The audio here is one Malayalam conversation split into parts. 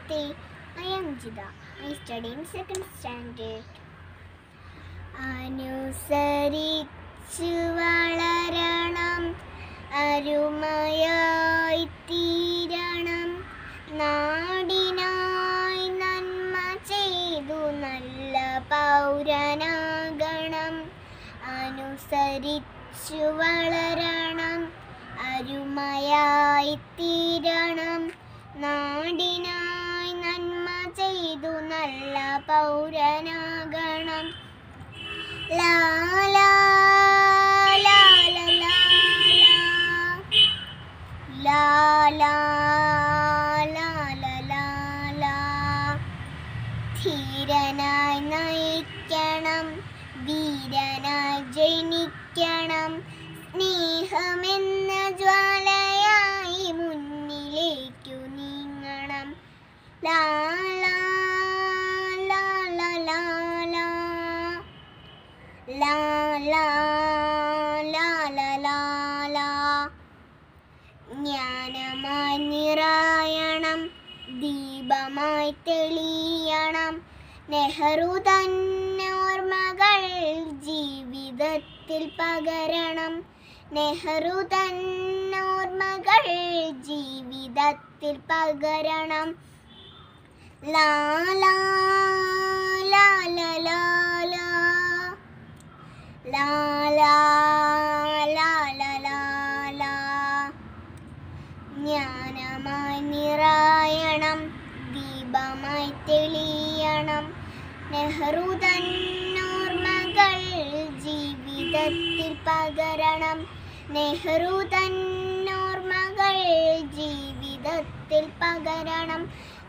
Namaste. I am Jida. I study in second standard. അനുസരിച്ചു വളരണം അരുമയായി തീരണം നാടിനായി നന്മ ചെയ്തു നല്ല പൗരനാകണം അനുസരിച്ചു വളരണം അരുമയായി തീരണം നാടിനായി നന്മ ചെയ്തു നല്ല പൗരനാകണം ലാ ലാ ലാ ലാ ലാ ലാ ലാ ലാ ലാ ലാ ലാ ധീരനായി നയിക്കണം ധീരനായി ജനിക്കണം സ്നേഹമെന്ന ജ്വാലയായി മുന്നിലേക്കു നീങ്ങണം ലാ ലാ ലാ ലാ ലാ ലാ ലാ ലാ ലാ ലാ ലാ ലാ ജ്ഞാനമായി നിറയണം ദീപമായി തെളിയണം നെഹ്റു തന്നെ ഓർമ്മകൾ ജീവിതത്തിൽ പകരണം നെഹ്റു തന്നെ ഓർമ്മകൾ ജീവിതത്തിൽ പകരണം ലാ ലാ ലാ ലാ ലാ ലാ ലാ ലാ ലാ ലാ ലാ ലാ ജ്ഞാനമായി നിറയണം ദീപമായി തെളിയണം നെഹ്റു തന്നോർമ്മകൾ ജീവിതത്തിൽ പകരണം നെഹ്റു തന്നോർമ്മകൾ ജീവിതത്തിൽ പകരണം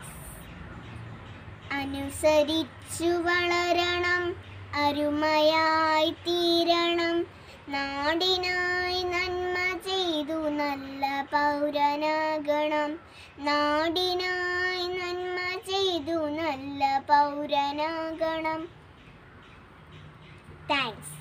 അനുസരിച്ചു വളരണം അരുമയായി തീരണം നാടിനായി നന്മ ചെയ്തു നല്ല പൗരനാകണം നാടിനായി നന്മ ചെയ്തു നല്ല പൗരനാകണം താങ്ക്സ്